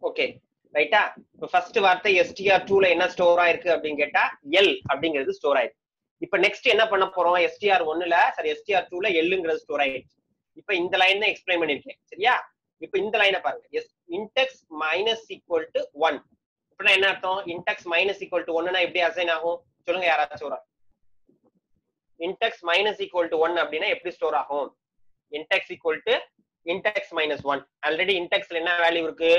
Okay ரைட்டா இப்ப first வார்த்தை எஸ்டிஆர் டூல என்ன ஸ்டோர் ஆயிருக்கு அப்படின்னு கேட்டா எல் அப்படிங்கிறது ஸ்டோர் ஆயிருக்கு இப்ப நெக்ஸ்ட் என்ன பண்ண போறோம் எஸ்டிஆர் ஒன்னுல சரி எஸ்டிஆர் டூல எல்லுங்கிறது ஸ்டோர் ஆயிடுச்சு இப்ப இந்த லைன் தான் எக்ஸ்பிளைன் பண்ணிருக்கேன் சரியா இப்ப இந்த லைனை பாருங்க S index minus equal to one இப்படின்னா என்ன அர்த்தம் இன்டெக்ஸ் மைனஸ் ஈக்குவல் டு ஒன்னா எப்படி அசைன் ஆகும் சொல்லுங்க யாராச்சும் ஒரு index minus equal to one அப்படின்னா எப்படி ஸ்டோர் ஆகும் index equal to index minus one already இன்டெக்ஸ்ல என்ன வேல்யூ இருக்கு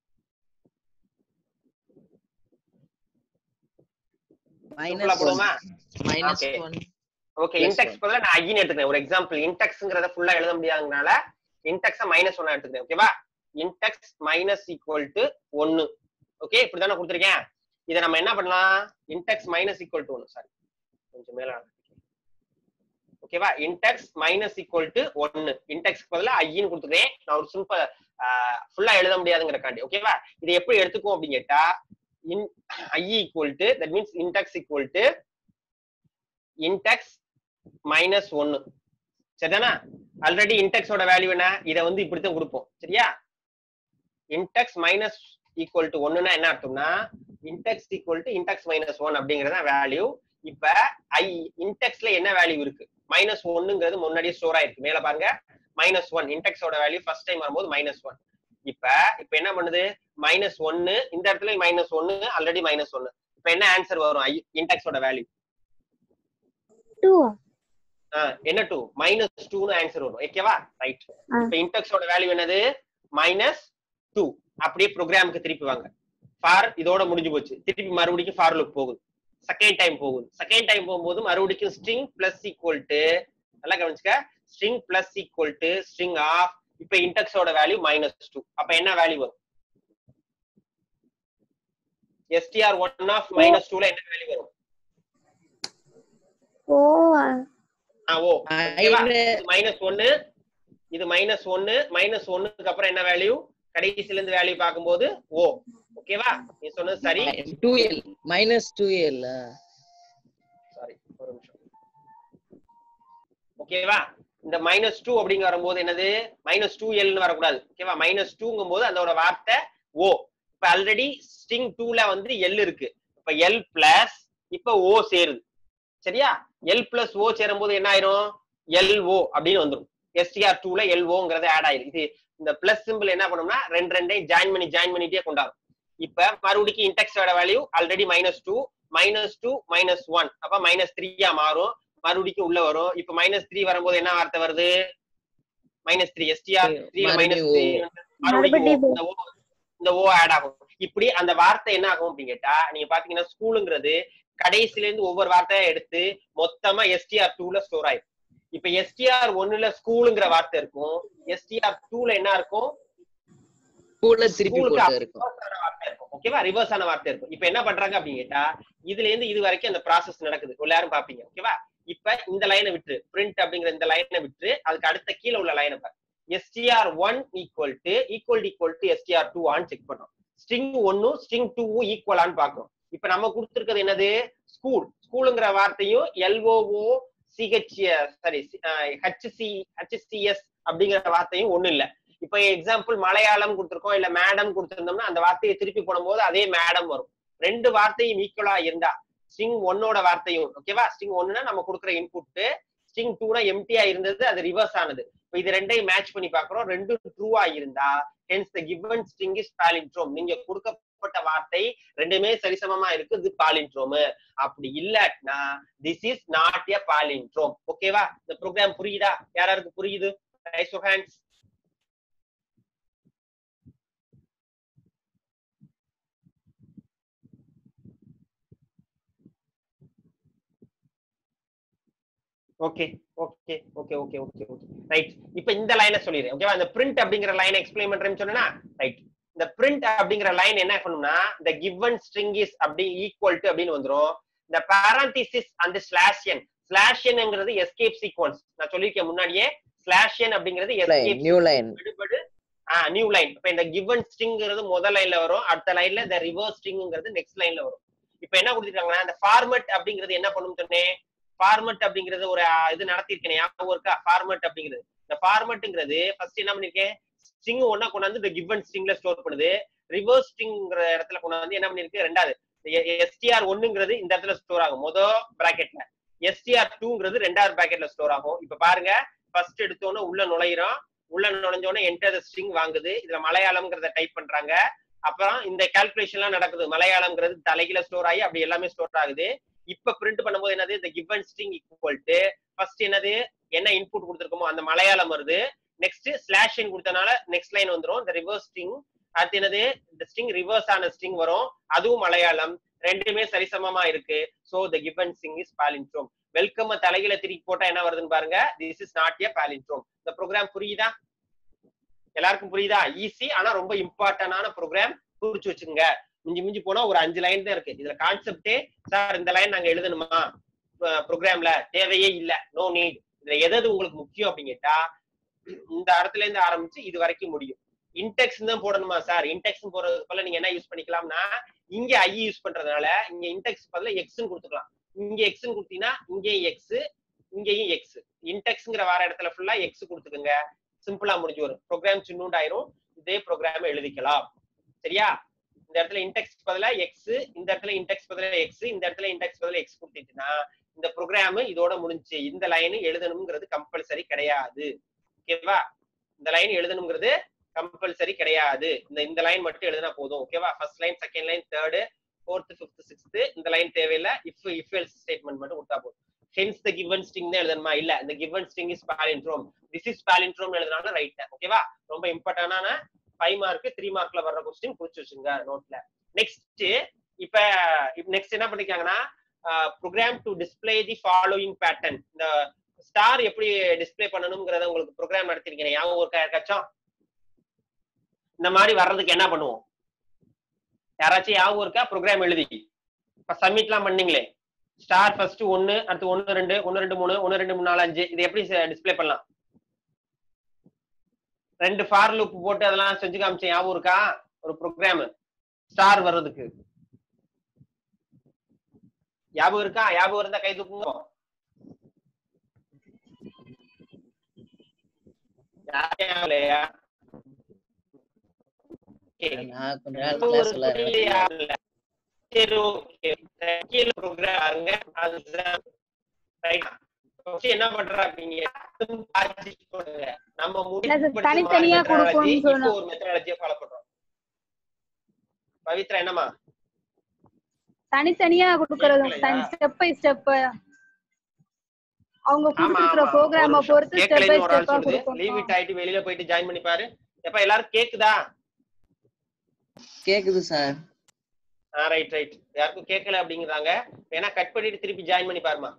மைனஸ் Simple ஆ போடுவோமா minus Okay. One okay Plus index பதிலா நான் ஐன்னு எடுத்துக்கிறேன் ஒரு எக்ஸாம்பிள் இன்டெக்ஸ்ங்கிறத ஃபுல்லா எழுத முடியாதனால இன்டெக்ஸ மைனஸ் ஒன்னா எடுத்துக்கிறேன் ஓகேவா இன்டெக்ஸ் மைனஸ் ஈக்குவல் டு ஒன்னு ஓகே இப்படிதானே கொடுத்துருக்கேன் இதை நம்ம என்ன பண்ணலாம் இன்டெக்ஸ் மைனஸ் ஈக்குவல் டு ஒன்னு சாரி கொஞ்சம் மேல ஓகேவா இன்டெக்ஸ் மைனஸ் ஈக்குவல் டு ஒன்னு இன்டெக்ஸ் பதிலா ஐன்னு கொடுத்துக்கிறேன் நான் ஒரு சிம்பிள் ஃபுல்லா எழுத முடியாதுங்கிறக்காண்டி ஓகேவா இதை எப்படி எடுத்துக்கும் அப்படின்னு கேட்டா in I equal to that means index equal to index minus ஒன்னு சரிதானா ஆல்ரெடி இன்டெக்ஸோட வேல்யூ என்ன இதை வந்து இப்படித்தான் கொடுப்போம் சரியா இன்டெக்ஸ் மைனஸ் ஈக்குவல் டு ஒன்னுனா என்ன அர்த்தம்னா index equal to index minus one அப்படிங்கறத வேல்யூ இப்ப ஐ இன்டெக்ஸ்ல என்ன வேல்யூ இருக்கு மைனஸ் ஒன்னுங்கிறது முன்னாடியே ஸ்டோர் ஆயிருக்கு மேல பாருங்க மைனஸ் ஒன் இன்டெக்ஸோட வேல்யூ ஃபர்ஸ்ட் டைம் வரும்போது மைனஸ் ஒன் இப்ப இப்ப என்ன பண்ணுது மைனஸ் ஒன்னு இந்த இடத்துல மைனஸ் ஒன்னு ஆல்ரெடி மைனஸ் ஒன்னு இப்ப என்ன ஆன்சர் வரும் ஐ இன்டெக்ஸோட வேல்யூ டூ என்ன டூ மைனஸ் டூன்னு ஆன்சர் வரும் ஓகேவா ரைட் ஆ. இப்ப இன்டெக்ஸோட வேல்யூ என்னது மைனஸ் டூ அப்படியே ப்ரோக்ராமுக்கு திருப்பி வாங்க ஃபார் இதோட முடிஞ்சு போச்சு திருப்பி மறுபடியும் ஃபார் லுக் போகுது செகண்ட் டைம் போகுது செகண்ட் டைம் போகும்போது மறுபடியும் ஸ்ட்ரிங் பிளஸ் ஈக்குவல் டு நல்லா கவனிச்சுக்க string plus equal to string of இப்ப இன்டெக்ஸோட வேல்யூ மைனஸ் டூ அப்ப என்ன வேல்யூ வரும் எஸ்டிஆர் ஒன் ஆஃப் மைனஸ் டூல என்ன வேல்யூ வரும் ஓ ஆ ஓ மைனஸ் ஒன்னு இது மைனஸ் ஒன்னு மைனஸ் ஒன்னுக்கு அப்புறம் என்ன வேல்யூ கடைசில இருந்து வேல்யூ பார்க்கும்போது ஓ ஓகேவா நீ சொன்னது சரி two L minus two L sorry ஒரு நிமிஷம் ஓகேவா இந்த மைனஸ் டூ அப்படிங்க வரும்போது என்னது மைனஸ் டூ எல்னு வரக்கூடாது ஓகேவா மைனஸ் டூங்கும் போது அதோட வார்த்தை ஓ இப்ப ஆல்ரெடி ஸ்ட்ரிங் டூல வந்து எல் இருக்கு இப்ப எல் பிளஸ் இப்ப ஓ சேருது சரியா எல் பிளஸ் ஓ சேரும்போது என்ன ஆயிரும் எல் ஓ அப்படின்னு வந்துரும் எஸ்டிஆர் டூல எல் ஓங்கிறது ஆட் ஆயிரும் இது இந்த பிளஸ் சிம்பிள் என்ன பண்ணும்னா ரெண்டு ரெண்டையும் ஜாயின் பண்ணி ஜாயின் பண்ணிட்டே கொண்டாடும் இப்ப மறுபடியும் இன்டெக்ஸோட value already minus two minus two minus one அப்ப மைனஸ் த்ரீயா மாறும் மறுபடியும் உள்ள வரும் இப்ப மைனஸ் த்ரீ வரும்போது என்ன வார்த்தை வருது மைனஸ் த்ரீ எஸ்டிஆர் த்ரீல மைனஸ் மறுபடியும் த்ரீ மறுபடியும் மறுபடியும் O. இந்த O இந்த ஓ ஆட் ஆகும் இப்படி அந்த வார்த்தை என்ன ஆகும் அப்படின்னு கேட்டா நீங்க பாத்தீங்கன்னா ஸ்கூலுங்கிறது கடைசில இருந்து ஒவ்வொரு வார்த்தையா எடுத்து மொத்தமா எஸ்டிஆர் டூல ஸ்டோர் ஆயிடும் இப்ப எஸ்டிஆர் ஒன்னுல ஸ்கூலுங்கிற வார்த்தை இருக்கும் எஸ்டிஆர் டூல என்ன இருக்கும் ஸ்கூல்ல திருப்பி ஸ்கூலுக்கு போட்டு இருக்கும் reverse ஆன வார்த்தை இருக்கும் ஓகேவா ரிவர்ஸ் ஆன வார்த்தை இருக்கும் இப்ப என்ன பண்றாங்க அப்படின்னு கேட்டா இதுல இருந்து இது வரைக்கும் அந்த ப்ராசஸ் நடக்குது எல்லாரும் பாப்பீங்க ஓகேவா இப்ப இந்த லைனை விட்டு பிரிண்ட் அப்படிங்கிற இந்த லைனை விட்டு அதுக்கு அடுத்த கீழே உள்ள லைனை பாரு STR one equal to equal equal to STR two ஆன்னு செக் பண்றோம் ஸ்ட்ரிங் ஒன்னும் ஸ்ட்ரிங் டூவும் ஈக்குவலான்னு பாக்குறோம் இப்ப நம்ம கொடுத்துருக்கிறது என்னது ஸ்கூல் ஸ்கூலுங்கிற வார்த்தையும் L O O C H sorry H C H C S அப்படிங்கிற வார்த்தையும் ஒண்ணு இல்ல இப்ப எக்ஸாம்பிள் மலையாளம் கொடுத்திருக்கோம் இல்ல மேடம் கொடுத்திருந்தோம்னா அந்த வார்த்தையை திருப்பி போடும்போது அதே மேடம் வரும் ரெண்டு வார்த்தையும் ஈக்குவலா இருந்தா ஸ்ட்ரிங் ஒன்னோட வார்த்தையும் ஓகேவா ஸ்ட்ரிங் ஒன்னுனா நம்ம கொடுக்குற இன்புட் ஸ்ட்ரிங் டூனா எம்டியா இருந்தது அது ரிவர்ஸ் ஆனது இப்ப இது ரெண்டையும் மேட்ச் பண்ணி பாக்குறோம் ரெண்டும் ட்ரூவா இருந்தா hence the given string is palindrome நீங்க கொடுக்கப்பட்ட வார்த்தை ரெண்டுமே சரிசமமா இருக்கு இது பாலின்ட்ரோம் அப்படி இல்லாட்டினா this is not a palindrome ஓகேவா இந்த ப்ரோக்ராம் புரியுதா யாராருக்கு புரியுது raise hands okay okay okay okay okay okay right இப்போ இந்த லைனை சொல்லிடுறேன் ஓகேவா இந்த பிரிண்ட் அப்படிங்கிற லைனை எக்ஸ்பிளைன் பண்றேன்னு சொன்னா ரைட் இந்த பிரிண்ட் அப்படிங்கிற லைன் என்ன பண்ணும்னா இந்த கிவன் ஸ்ட்ரிங் இஸ் அப்படி ஈக்குவல் டு அப்படின்னு வந்துரும் இந்த பாரந்திசிஸ் அந்த ஸ்லாஷன் ஸ்லாஷன்ங்கிறது எஸ்கேப் சீக்வன்ஸ் நான் சொல்லியிருக்கேன் முன்னாடியே ஸ்லாஷன் அப்படிங்கிறது எஸ்கேப் நியூ லைன் விடுபடு ஆ நியூ லைன் இப்ப இந்த கிவன் ஸ்ட்ரிங்கிறது முதல் லைன்ல வரும் அடுத்த லைன்ல இந்த ரிவர்ஸ் ஸ்ட்ரிங்கிறது நெக்ஸ்ட் லைன்ல வரும் இப்ப என்ன கொடுத்துருக்காங்கன்னா இந்த ஃபார்மட் அப்படிங்கிறது என்ன பண்ணும் சொன்னேன் ஃபார்மட் அப்படிங்கிறது ஒரு ஆ, இது நடத்திருக்கேன் ஞாபகம் இருக்கா ஃபார்மட் அப்படிங்கிறது இந்த ஃபார்மட்ங்கிறது ஃபர்ஸ்ட் என்ன பண்ணிருக்கேன் ஸ்ட்ரிங் ஒன்னா கொண்டாந்து இந்த கிவன் ஸ்ட்ரிங்ல ஸ்டோர் பண்ணுது ரிவர்ஸ் ஸ்ட்ரிங்ங்கிற இடத்துல கொண்டு வந்து என்ன பண்ணிருக்கு ரெண்டாவது எஸ்டிஆர் ஒண்ணுங்கிறது இந்த இடத்துல ஸ்டோர் ஆகும் மொதல் பிராக்கெட்ல எஸ்டிஆர் டூங்கிறது ரெண்டாவது பிராக்கெட்ல ஸ்டோர் ஆகும் இப்ப பாருங்க ஃபர்ஸ்ட் எடுத்தோன்னே உள்ள நுழையிறோம் உள்ள நுழைஞ்சோடனே என்டர் ஸ்ட்ரிங் வாங்குது இதுல மலையாளம்ங்கிறத டைப் பண்றாங்க அப்புறம் இந்த கால்குலேஷன் எல்லாம் நடக்குது மலையாளம்ங்கிறது தலைகீழ ஸ்டோர் ஆகி அப்படி எல்லாமே ஸ்டோர் ஆகுது இப்ப பிரிண்ட் பண்ணும்போது என்னது இந்த given string equal to first என்னது என்ன இன்புட் கொடுத்துருக்கோமோ அந்த மலையாளம் வருது நெக்ஸ்ட் ஸ்லாஷ் இன் கொடுத்தனால நெக்ஸ்ட் லைன் வந்துரும் இந்த ரிவர்ஸ் ஸ்ட்ரிங் அடுத்து என்னது இந்த ஸ்ட்ரிங் ரிவர்ஸ் ஆன ஸ்ட்ரிங் வரும் அதுவும் மலையாளம் ரெண்டுமே சரிசமமா இருக்கு so the given string is palindrome welcome தலையில திருப்பி போட்டா என்ன வருதுன்னு பாருங்க this is not a palindrome இந்த ப்ரோக்ராம் புரியுதா எல்லாருக்கும் புரியுதா ஈஸி ஆனா ரொம்ப இம்பார்ட்டன்டான ப்ரோக்ராம் குறிச்சு வச்சுங்க மிஞ்சி மிஞ்சி போனா ஒரு அஞ்சு லைன் தான் இருக்கு இதுல கான்செப்டே சார் இந்த லைன் நாங்க எழுதணுமா ப்ரோக்ராம்ல தேவையே இல்ல நோ நீட் இதுல எது எது உங்களுக்கு முக்கியம் அப்படின்னு கேட்டா இந்த இடத்துல இருந்து ஆரம்பிச்சு இது வரைக்கும் முடியும் இன்டெக்ஸ் தான் போடணுமா சார் இன்டெக்ஸ் போடுறதுக்கு பதிலா நீங்க என்ன யூஸ் பண்ணிக்கலாம்னா இங்க ஐ யூஸ் பண்றதுனால இங்க இன்டெக்ஸ் பதிலா எக்ஸ்ன்னு கொடுத்துக்கலாம் இங்க எக்ஸ்ன்னு கொடுத்தீங்கன்னா இங்கேயும் எக்ஸ் இங்கேயும் எக்ஸ் இன்டெக்ஸ்ங்கிற வர இடத்துல ஃபுல்லா எக்ஸ் கொடுத்துக்குங்க சிம்பிளா முடிஞ்சு வரும் ப்ரோக்ராம் சின்னூண்டாயிரும் இதே ப்ரோக்ராம் எழுதிக்கலாம் சரியா இந்த இடத்துல இன்டெக்ஸ் பதிலா எக்ஸ் இந்த இடத்துல இன்டெக்ஸ் பதிலா எக்ஸ் இந்த இடத்துல இன்டெக்ஸ் பதிலா எக்ஸ் கொடுத்துட்டுனா இந்த ப்ரோக்ராம் இதோட முடிஞ்சு இந்த லைன் எழுதணுங்கிறது கம்பல்சரி கிடையாது ஓகேவா இந்த லைன் எழுதணுங்கிறது கம்பல்சரி கிடையாது இந்த இந்த லைன் மட்டும் எழுதினா போதும் ஓகேவா first line second line third fourth fifth sixth இந்த லைன் தேவையில்லை இஃப் இஃப் எல்ஸ் ஸ்டேட்மெண்ட் மட்டும் கொடுத்தா போதும் ஹென்ஸ் த கிவன் ஸ்ட்ரிங் தான் எழுதணுமா இல்ல இந்த given string is palindrome this is palindrome எழுதுனாலும் ரைட் ஓகேவா ரொம்ப இம்பார்ட்டன்டான ஃபைவ் மார்க் த்ரீ மார்க்ல வர்ற கொஸ்டின் குறிச்சு வச்சுங்க நோட்ல நெக்ஸ்ட் இப்ப நெக்ஸ்ட் என்ன பண்ணிருக்காங்கன்னா program to display the following pattern இந்த ஸ்டார் எப்படி டிஸ்ப்ளே பண்ணணுங்கிறத உங்களுக்கு ப்ரோக்ராம் நடத்திருக்கேன் ஞாபகம் இருக்கா யாருக்காச்சும் இந்த மாதிரி வர்றதுக்கு என்ன பண்ணுவோம் யாராச்சும் ஞாபகம் இருக்கா ப்ரோக்ராம் எழுதி இப்ப சப்மிட்லாம் பண்ணீங்களே ஸ்டார் ஃபர்ஸ்ட் ஒன்னு அடுத்து ஒன்னு ரெண்டு ஒன்னு ரெண்டு மூணு ஒன்னு ரெண்டு மூணு நாலு அஞ்சு இது எப்படி டிஸ்ப்ளே பண்ணலாம் ரெண்டு ஃபார் லூப் போட்டு அதெல்லாம் செஞ்சு காமிச்சேன் ஞாபகம் இருக்கா ஒரு ப்ரோக்ராம் ஸ்டார் வர்றதுக்கு ஞாபகம் இருக்கா ஞாபகம் இருந்தா கை தூக்குங்க யாரும் இல்லையா Okay. நான் கொஞ்ச நேரம் ஒரு கிளாஸ்ல புரியலையா இல்ல? சரி ஓகே கீழே ப்ரோக்ராம் அதுதான் Right. First என்ன பண்றா அப்படிங்க நம்ம இல்ல sir, முடிவு தனித்தனியா கொடுக்கணும்னு சொன்னா- ஒரு மெத்தடாலஜியை ஃபாலோ பண்றோம் பவித்ரா என்னமா தனித்தனியா கொடுக்கறது கேட்கலையா? ஸ்டெப் பை ஸ்டெப் அவங்க ஆமா கொடுத்துருக்கிற ஆமா ப்ரோக்ராம பொறுத்து ஸ்டெப் பை கேட்கலன்னு ஒரு ஆள் ஸ்டெப்பா சொல்லுது லீவ் கொடுக்கணும் இட் ஆயிட்டு வெளியில போயிட்டு ஜாயின் பண்ணி பாரு எப்ப எல்லாரும் கேக்குதா கேக்குது சார் ஆ ரைட் ரைட் யாருக்கும் கேட்கல அப்படிங்கிறாங்க வேணா கட் பண்ணிட்டு திருப்பி ஜாயின் பண்ணி பாருமா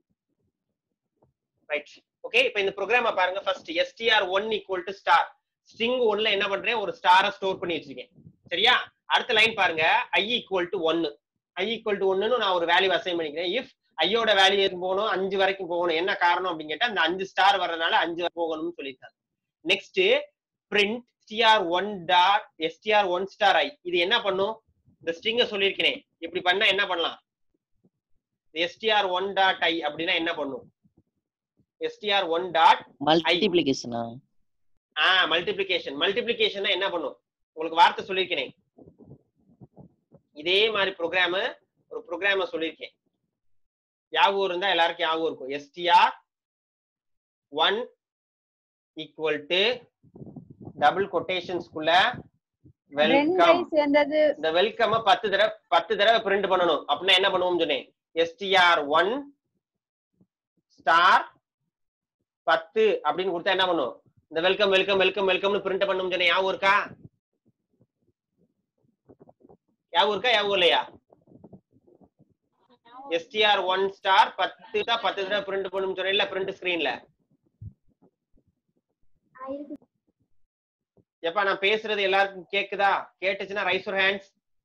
ரைட் ஓகே இப்போ இந்த ப்ரோக்ராம பாருங்க first STR one equal to star string ஒன்ல என்ன பண்றேன் ஒரு ஸ்டாரை ஸ்டோர் பண்ணி வச்சிருக்கேன் சரியா அடுத்த லைன் பாருங்க ஐ ஈக்குவல் டு ஒன்னு ஐ ஈக்குவல் டு ஒன்னு நான் ஒரு வேல்யூ அசைன் பண்ணிக்கிறேன் இஃப் ஐயோட வேல்யூ போகணும் அஞ்சு வரைக்கும் போகணும் என்ன காரணம் அப்படின்னு கேட்டா அந்த அஞ்சு ஸ்டார் வர்றதுனால அஞ்சு வரை போகணும்னு சொல்லியிருக்காங்க next print STR one dot STR one star I இது என்ன பண்ணும் இந்த ஸ்ட்ரிங்க சொல்லியிருக்கிறேன் இப்படி பண்ணா என்ன பண்ணலாம் எஸ்டிஆர் ஒன் டாட் ஐ அப்படின்னா என்ன பண்ணும் எஸ்டிஆர் ஒன் டாட் மல்டிப்ளிகேஷனா ஆ மல்டிப்ளிகேஷன் மல்டிப்ளிகேஷன் என்ன பண்ணும் உங்களுக்கு வார்த்தை சொல்லியிருக்கிறேன் இதே மாதிரி ப்ரோக்ராம் ஒரு ப்ரோக்ராம சொல்லியிருக்கேன் யாகும் இருந்தா எல்லாருக்கும் யாகும் இருக்கும் STR one equal to double கொட்டேஷன்ஸ்குள்ள வெல்கம் ரெண்டையும் சேர்ந்தது இந்த வெல்கம் பத்து தடவை பத்து தடவை பிரிண்ட் பண்ணணும் அப்படின்னா என்ன பண்ணுவோம் சொன்னேன் எஸ்டிஆர் ஒன் ஸ்டார் பத்து அப்படின்னு கொடுத்தா என்ன பண்ணும் இந்த வெல்கம் வெல்கம் வெல்கம் வெல்கம்னு பிரிண்ட் பண்ணணும் சொன்னேன் ஞாபகம் இருக்கா ஞாபகம் இருக்கா ஞாபகம் இல்லையா எஸ்டிஆர் ஒன் ஸ்டார் பத்து தான் பத்து தடவை பிரிண்ட் பண்ணணும் சொன்னேன்ல பிரிண்ட் ஸ்கிரீன்ல எப்பா நான் பேசுறது எல்லாருக்கும் கேக்குதா கேட்டுச்சுன்னா ரைஸ் ஒரு ஹேண்ட்ஸ்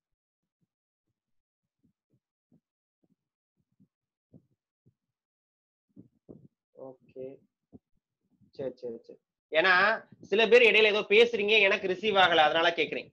ஓகே சரி சரி சரி ஏன்னா சில பேர் இடையில ஏதோ பேசுறீங்க எனக்கு ரிசீவ் ஆகல அதனால கேக்குறேன்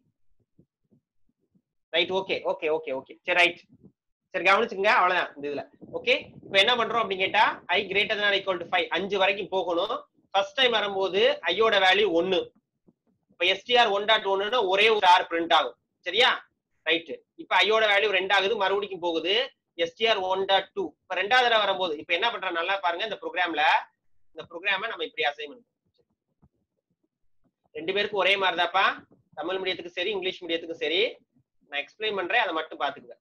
right okay okay okay okay சரி ரைட் சரி கவனிச்சுங்க அவ்வளவுதான் இந்த இதுல ஓகே இப்போ என்ன பண்றோம் அப்படின்னு கேட்டா I greater than equal to five அஞ்சு வரைக்கும் போகணும் ஃபர்ஸ்ட் டைம் வரும்போது ஐயோட வேல்யூ ஒன்னு இப்போ எஸ்டிஆர் ஒன் டாட் ஒன்னுனா ஒரே ஒரு ஆர் பிரிண்ட் ஆகும் சரியா ரைட் இப்ப ஐயோட வேல்யூ ரெண்டு ஆகுது மறுபடியும் போகுது எஸ்டிஆர் ஒன் டாட் டூ இப்ப ரெண்டாவது தடவை வரும்போது இப்ப என்ன பண்றோம் நல்லா பாருங்க இந்த ப்ரோக்ராம்ல இந்த ப்ரோக்ராம நம்ம இப்படி அசைன் பண்ணுவோம் ரெண்டு பேருக்கும் ஒரே மாதிரி தான்ப்பா தமிழ் மீடியத்துக்கு சரி இங்கிலீஷ் மீடியத்துக்கும் சரி நான் எக்ஸ்பிளைன் பண்றேன் அதை மட்டும் பாத்துக்குங்க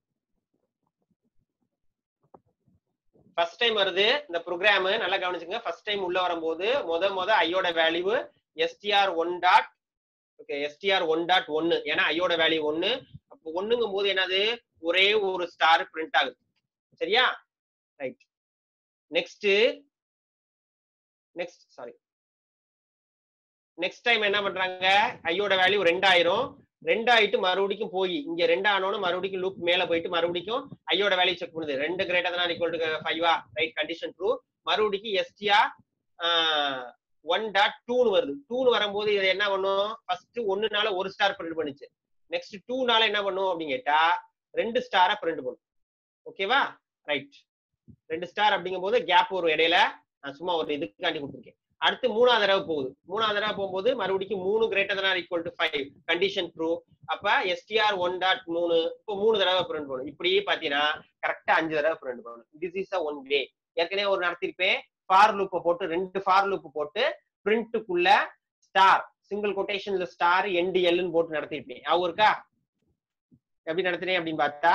ஃபர்ஸ்ட் டைம் வருது இந்த ப்ரோக்ராம் நல்லா கவனிச்சுங்க ஃபர்ஸ்ட் டைம் உள்ள வரும்போது முத முத ஐயோட value STR one dot okay STR one dot ஒன்னு ஏன்னா ஐயோட வேல்யூ ஒன்னு அப்போ ஒண்ணுங்கும் போது என்னது ஒரே ஒரு ஸ்டார் பிரிண்ட் ஆகுது சரியா right next next sorry next time என்ன பண்றாங்க ஐயோட வேல்யூ ரெண்டாயிரம் ரெண்டாயிட்டு மறுபடியும் போய் இங்க ரெண்டு ஆனோன்னு மறுபடியும் லூப் மேல போயிட்டு மறுபடியும் ஐயோட வேல்யூ செக் பண்ணுது ரெண்டு கிரேட்டர் தான் ஈக்குவல் டு ஃபைவா ரைட் கண்டிஷன் ட்ரூ மறுபடியும் எஸ்டிஆர் ஒன் டாட் டூன்னு வருது டூன்னு வரும்போது இது என்ன பண்ணும் ஃபர்ஸ்ட் ஒன்னுனால ஒரு ஸ்டார் பிரிண்ட் பண்ணுச்சு நெக்ஸ்ட் டூனால என்ன பண்ணும் அப்படின்னு கேட்டா ரெண்டு ஸ்டாரா பிரிண்ட் பண்ணும் ஓகேவா ரைட் ரெண்டு ஸ்டார் அப்படிங்கும் போது கேப் ஒரு இடையில நான் சும்மா ஒரு இதுக்காண்டி கொடுத்துருக்கேன் அடுத்து மூணாவது தடவை போகுது மூணாவது தடவை போகும்போது மறுபடியும் மூணு greater than equal to five condition true அப்ப எஸ்டிஆர் ஒன் டாட் மூணு இப்போ மூணு தடவை பிரிண்ட் பண்ணணும் இப்படியே பாத்தீங்கன்னா கரெக்டா அஞ்சு தடவை பிரிண்ட் பண்ணணும் this is a one way ஏற்கனவே ஒரு நடத்திருப்பேன் ஃபார் லூப்பை போட்டு ரெண்டு ஃபார் லூப் போட்டு பிரிண்ட்டுக்குள்ள ஸ்டார் சிங்கிள் கொட்டேஷன்ல ஸ்டார் எண்டு எல்னு போட்டு நடத்திருப்பேன் ஞாபகம் இருக்கா எப்படி நடத்துறேன் அப்படின்னு பார்த்தா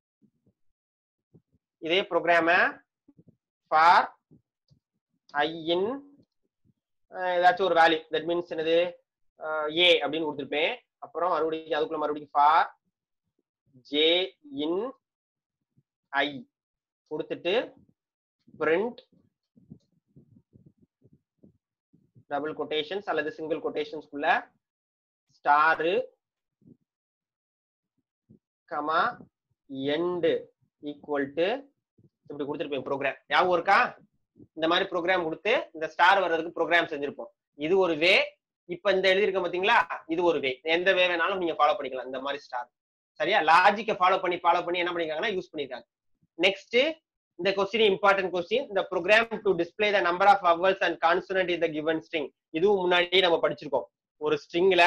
இதே ப்ரோக்ராம ஃபார் ஐ இன் ஏதாச்சும் ஒரு வேல்யூ தட் மீன்ஸ் என்னது ஏ அப்படின்னு கொடுத்துருப்பேன் அப்புறம் மறுபடியும் அதுக்குள்ள மறுபடியும் ஃபார் ஜே இன் ஐ கொடுத்துட்டு பிரிண்ட் டபுள் கொட்டேஷன்ஸ் அல்லது சிங்கிள் கொட்டேஷன்ஸ்குள்ள star comma end equal to இப்படி கொடுத்துருப்பேன் ப்ரோக்ராம் ஞாபகம் இருக்கா இந்த மாதிரி ப்ரோக்ராம் கொடுத்து இந்த ஸ்டார் வர்றதுக்கு ப்ரோக்ராம் செஞ்சிருப்போம் இது ஒரு வே இப்ப இந்த எழுதியிருக்க பாத்தீங்களா இது ஒரு வே எந்த வே வேணாலும் நீங்க ஃபாலோ பண்ணிக்கலாம் இந்த மாதிரி ஸ்டார் சரியா லாஜிக்கை ஃபாலோ பண்ணி ஃபாலோ பண்ணி என்ன பண்ணிருக்காங்கன்னா யூஸ் பண்ணிருக்காங்க நெக்ஸ்ட் இந்த கொஸ்டின் இம்பார்ட்டன்ட் கொஸ்டின் இந்த program to display the number of vowels and consonant in the given string இதுவும் முன்னாடியே நம்ம படிச்சிருக்கோம் ஒரு ஸ்ட்ரிங்ல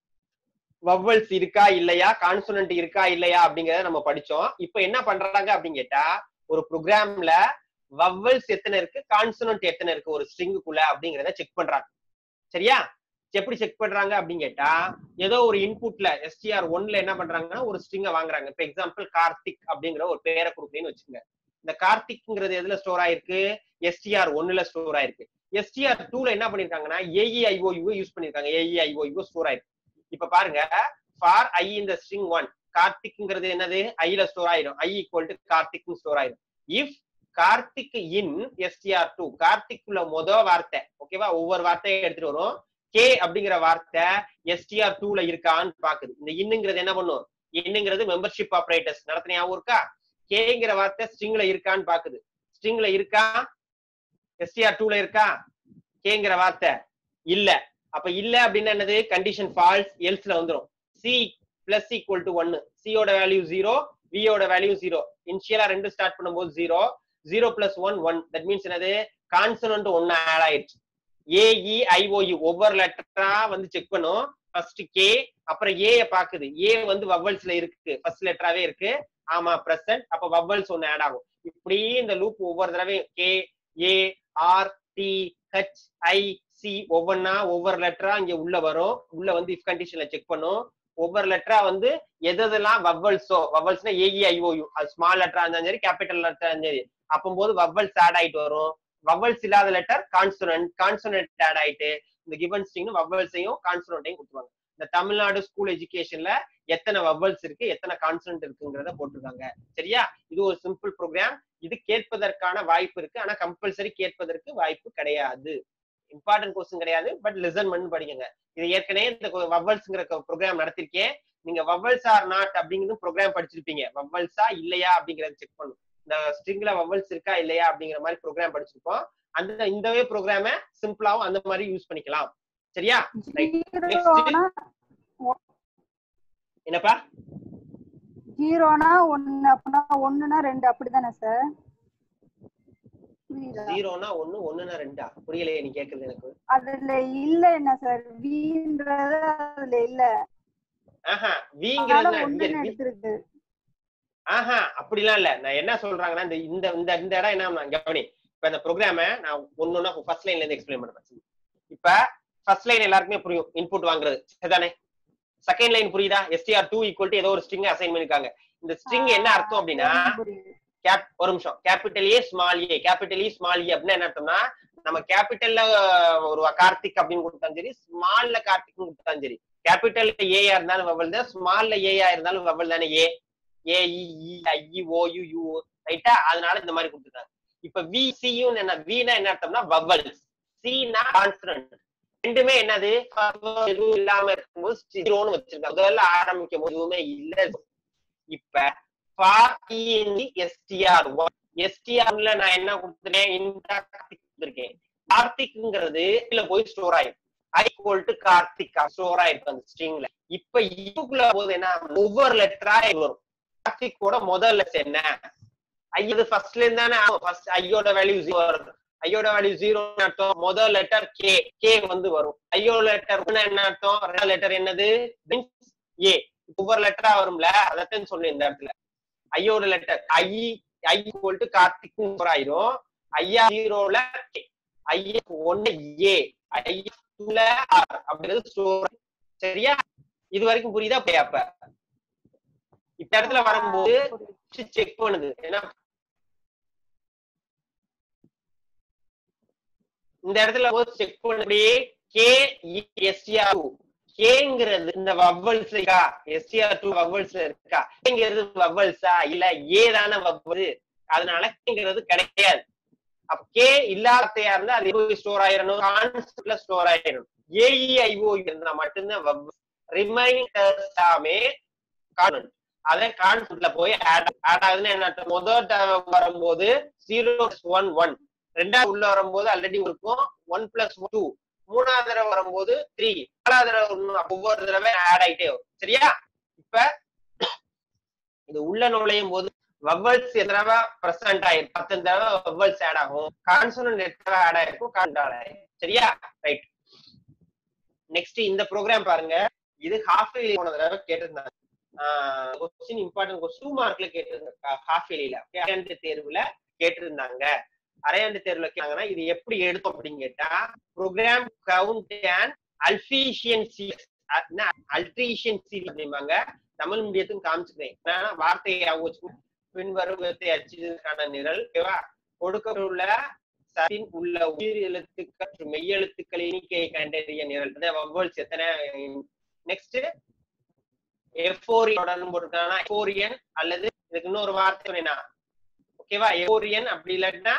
வவல்ஸ் இருக்கா இல்லையா கான்சனன்ட் இருக்கா இல்லையா அப்படிங்கறத நம்ம படிச்சோம் இப்போ என்ன பண்றாங்க அப்படின்னு கேட்டா ஒரு ப்ரோக்ராம்ல வவல்ஸ் எத்தனை இருக்கு கான்சனன்ட் எத்தனை இருக்கு ஒரு ஸ்ட்ரிங்குக்குள்ள அப்படிங்கறத செக் பண்றாங்க சரியா எப்படி செக் பண்றாங்க அப்படின்னு கேட்டா ஏதோ ஒரு இன்புட்ல எஸ்டிஆர் ஒன்ல என்ன பண்றாங்கன்னா ஒரு ஸ்ட்ரிங்கை வாங்குறாங்க இப்ப எக்ஸாம்பிள் கார்த்திக் அப்படிங்கிற ஒரு பேரை கொடுக்குறேன்னு வச்சுக்கோங்க இந்த கார்த்திக்ங்கிறது எதுல ஸ்டோர் ஆயிருக்கு எஸ்டிஆர் ஒன்னுல ஸ்டோர் ஆயிருக்கு எஸ்டிஆர் டூல என்ன பண்ணிருக்காங்கன்னா ஏஇஐஓயு யூஸ் பண்ணிருக்காங்க ஏஇஐஓயு ஸ்டோர் ஆயிருக்கு இப்ப பாருங்க ஃபார் ஐ இந்த ஸ்ட்ரிங் ஒன் கார்த்திக்ங்கிறது என்னது ஐல ஸ்டோர் ஆயிடும் I equal to Karthik store ஆயிடும் if Karthik in STR two கார்த்திக்குள்ள மொத வார்த்தை ஓகேவா ஒவ்வொரு வார்த்தையை எடுத்துட்டு வரும் கே அப்படிங்கிற வார்த்தை எஸ்டிஆர் டூல இருக்கான்னு பாக்குது இந்த இன்னுங்கிறது என்ன பண்ணும் இன்னுங்கிறது மெம்பர்ஷிப் ஆபரேட்டர்ஸ் நடத்தின ஞாபகம் இருக்கா கேங்கிற வார்த்தை ஸ்ட்ரிங்ல இருக்கான்னு பாக்குது ஸ்ட்ரிங்ல இருக்கா எஸ்டிஆர் டூல இருக்கா கேங்கிற வார்த்தை இல்ல அப்ப இல்ல அப்படின்னு என்னது கண்டிஷன் ஃபால்ஸ் எல்ஸ்ல வந்துரும் சி பிளஸ் ஈக்குவல் டு ஒன்னு சியோட வேல்யூ ஜீரோ வியோட வேல்யூ ஜீரோ இனிஷியலா ரெண்டு ஸ்டார்ட் பண்ணும்போது zero zero plus one one that means என்னது கான்சனன்ட் ஒன்னு ஆட் ஆயிடுச்சு ஏஇஐஓயு ஒவ்வொரு லெட்டரா வந்து செக் பண்ணும் ஃபர்ஸ்ட் கே அப்புறம் ஏ பாக்குது ஏ வந்து வவல்ஸ்ல இருக்கு ஃபர்ஸ்ட் லெட்டராவே இருக்கு ஆமா பிரசன்ட் அப்ப வவல்ஸ் ஒன்னு ஆட் ஆகும் இப்படி இந்த லூப் ஒவ்வொரு தடவையும் K A R T H I C ஒவ்வொன்னா ஒவ்வொரு லெட்டரா இங்க உள்ள வரும் உள்ள வந்து இஃப் கண்டிஷன்ல செக் பண்ணும் ஒவ்வொரு லெட்டரா வந்து எதெல்லாம் வவல்ஸோ வவல்ஸ்னா ஏஇஐஓயு அது ஸ்மால் லெட்டரா இருந்தாலும் சரி கேபிட்டல் லெட்டரா இருந்தாலும் சரி அப்போது வவல்ஸ் ஆட் ஆயிட்டு வரும் வவல்ஸ் இல்லாத லெட்டர் கான்சனன்ட் கான்சனன்ட் ஆட் ஆயிட்டு இந்த கிவன் ஸ்ட்ரிங் வவல்ஸையும் கான்சனன்ட்டையும் கொடுத்துருவாங்க இந்த தமிழ்நாடு ஸ்கூல் எஜுகேஷன்ல எத்தனை வவல்ஸ் இருக்கு எத்தனை கான்சனன்ட் இருக்குங்கிறத போட்டிருக்காங்க சரியா இது ஒரு சிம்பிள் ப்ரோக்ராம் இது கேட்பதற்கான வாய்ப்பு இருக்கு ஆனா கம்பல்சரி கேட்பதற்கு வாய்ப்பு கிடையாது இம்பார்ட்டன்ட் கொஸ்டின் கிடையாது பட் லிசன் பண்ணி படிக்கங்க இது ஏற்கனவே இந்த வவல்ஸ்ங்கிற ப்ரோக்ராம் நடத்திருக்கேன் நீங்க வவல்ஸ் ஆர் நாட் அப்படிங்கிறது ப்ரோக்ராம் படிச்சிருப்பீங்க வவல்ஸா இல்லையா அப்படிங்கறத செக் பண்ணும் இந்த ஸ்ட்ரிங்ல வவல்ஸ் இருக்கா இல்லையா அப்படிங்கிற மாதிரி ப்ரோக்ராம் படிச்சிருப்போம் அந்த இந்தவே ப்ரோக்ராம சிம்பிளாவும் அந்த மாதிரி யூஸ் பண்ணிக்கலாம் சரியா Right. Next. ஜீரோனா என்னப்பா ஜீரோனா ஒன்னு அப்படின்னா ஒண்ணுனா ரெண்டு அப்படிதானே சார் புரியுதா ஜீரோனா ஒண்ணு ஒண்ணுனா ரெண்டா புரியலையே நீ கேக்குறது எனக்கு அதுல இல்ல என்ன சார் வீன்றது அதுல இல்ல ஆஹா அதனால விங்கிறது ஒண்ணுன்னு எடுத்திருக்கு ஆஹா அப்படிலாம் இல்ல நான் என்ன சொல்றாங்கன்னா இந்த இந்த இந்த இந்த இடம் என்ன நான் கவனி இப்ப இந்த ப்ரோக்ராம நான் ஒன்னொன்னா ஃபர்ஸ்ட் லைன்ல இருந்து எக்ஸ்பிளைன் பண்ணுறேன் இப்ப ஃபர்ஸ்ட் லைன் எல்லாருக்குமே புரியும் இன்புட் வாங்குறது சரிதானே செகண்ட் லைன் புரியுதா எஸ்டிஆர் டூ ஈக்குவல் டு ஏதோ ஒரு ஸ்ட்ரிங் அசைன் பண்ணிருக்காங்க இந்த ஸ்ட்ரிங் என்ன அர்த்தம் அப்படின்னா புரியுது. கேப் ஒரு நிமிஷம் capital A small A capital A small A அப்படின்னா என்ன அர்த்தம்னா நம்ம கேபிட்டல்ல ஒரு கார்த்திக் அப்படின்னு கொடுத்தாலும் சரி ஸ்மால்ல கார்த்திக் கொடுத்தாலும் சரி கேபிட்டல் ஏயா இருந்தாலும் வவல் தான் ஸ்மால்ல ஏயா இருந்தாலும் வவல் தானே ஏ ஏ இ ஐ ஓ யூ யூ ரைட்டா அதனால இந்த மாதிரி கொடுத்துருக்காங்க இப்ப வி சியும் என்ன வினா என்ன அர்த்தம்னா வவல்ஸ் சினா கான்சனன்ட் ரெண்டுமே என்னது எதுவும் இல்லாம இருக்கும்போது ஜீரோன்னு வச்சிருக்காங்க முதல்ல ஆரம்பிக்கும் போது எதுவுமே இல்ல இப்ப ஃபார் எஸ்டிஆர் எஸ்டிஆர்ல நான் என்ன கொடுத்துருக்கேன் இந்த கார்த்திக் கொடுத்துருக்கேன் கார்த்திக்ங்கிறது இதுல போய் ஸ்டோர் ஆயிடும் I equal to Karthik store ஆயிருக்கு அந்த ஸ்ட்ரிங்ல இப்ப இதுக்குள்ள போது என்ன ஒவ்வொரு லெட்டரா வரும் கார்த்திக்கோட முதல் லெட்டர் என்ன ஐயது ஃபர்ஸ்ட்ல இருந்து தானே ஃபர்ஸ்ட் ஐயோட வேல்யூ ஜீரோ வருது ஐயோட வேல்யூ ஜீரோ அர்த்தம் முதல் லெட்டர் கே கே வந்து வரும் ஐயோட லெட்டர் என்ன அர்த்தம் ரெண்டாவது லெட்டர் என்னது ஏ ஒவ்வொரு லெட்டரா வரும்ல அதத்தான் சொன்னேன் இந்த இடத்துல ஐயோட letter I I equal to Karthik ஆயிரும் ஐயா ஜீரோல ஐயா ஒன்னு ஏ ஐ டூல ஆர் அப்படிங்கிறது ஸ்டோர் சரியா இது வரைக்கும் புரியுதா போய் அப்ப இந்த இடத்துல வரும்போது புரியுது. செக் பண்ணுது ஏன்னா இந்த இடத்துல போது செக் பண்ணி கே எஸ்டிஆர் கேங்கிறது இந்த வவ்வல்ஸ் இருக்கா எஸ்டிஆர் டூ வவ்வல்ஸ் இருக்கா கேங்கிறது வவ்வல்ஸா இல்ல ஏ தானே வவ்வல் அதனால கேங்கிறது கிடையாது அப்ப கே இல்லாததையா இருந்தா அது போய் ஸ்டோர் ஆயிரணும் கான்செப்ட்ல ஸ்டோர் ஆயிரணும் ஏஇஐஓ இருந்தா மட்டும்தான் வவ்வல் ரிமைண்டர்ஸ் எல்லாமே கான்செப்ட் அதே கான்செப்ட்ல போய் ஆட் ஆட் ஆகுதுன்னு என்ன அர்த்தம்? முதல் term வரும்போது ஜீரோ ஒன் ஒன் ரெண்டாவது உள்ள வரும்போது ஆல்ரெடி இருக்கும் ஒன் பிளஸ் டூ மூணாவது தடவை வரும்போது த்ரீ நாலாவது தடவை ஒண்ணு, ஒவ்வொரு தடவை ஆட் ஆயிட்டே வரும் சரியா இப்ப இது உள்ள நுழையும் போது வவ்வல்ஸ் எத்தனை பிரசன்ட் ஆயிரும் பத்து தடவை வவ்வல்ஸ் ஆட் ஆகும் கான்சனன்ட் எத்தனை ஆட் ஆயிருக்கும் கான்ட் ஆட் ஆயிருக்கும் சரியா ரைட் நெக்ஸ்ட் இந்த ப்ரோக்ராம் பாருங்க இது ஹாஃப் இயர்லி போன தடவை கேட்டிருந்தாங்க கொஸ்டின் இம்பார்ட்டன்ட் கொஸ்டின் மார்க்ல கேட்டிருந்தாங்க ஹாஃப் இயர்லில அரையாண்டு தேர்வுல கேட்டிருந்தாங்க அரையாண்டு தேர்வுல கேட்டாங்கன்னா இது எப்படி எடுத்தோம் அப்படின்னு கேட்டா ப்ரோக்ராம் கவுண்ட் அண்ட் அல்பிஷியன்சி அல்ட்ரீஷியன்சி அப்படிம்பாங்க தமிழ் மீடியத்துக்கும் காமிச்சுக்கிறேன் ஏன்னா வார்த்தையை அவங்க வச்சுக்கணும் பின்வரும் விதத்தை அச்சிடுவதற்கான நிரல் ஓகேவா கொடுக்கப்பட்டுள்ள சரின் உள்ள உயிர் எழுத்துக்கள் மற்றும் மெய்யெழுத்துக்கள் எண்ணிக்கையை கண்டறிய நிரல் வவ்வல்ஸ் எத்தனை நெக்ஸ்ட் எஃபோரியன் போட்டிருக்காங்கன்னா எஃபோரியன் அல்லது இதுக்கு இன்னொரு வார்த்தை சொன்னேன்னா ஓகேவா எஃபோரியன் அப்படி இல்லாட்டினா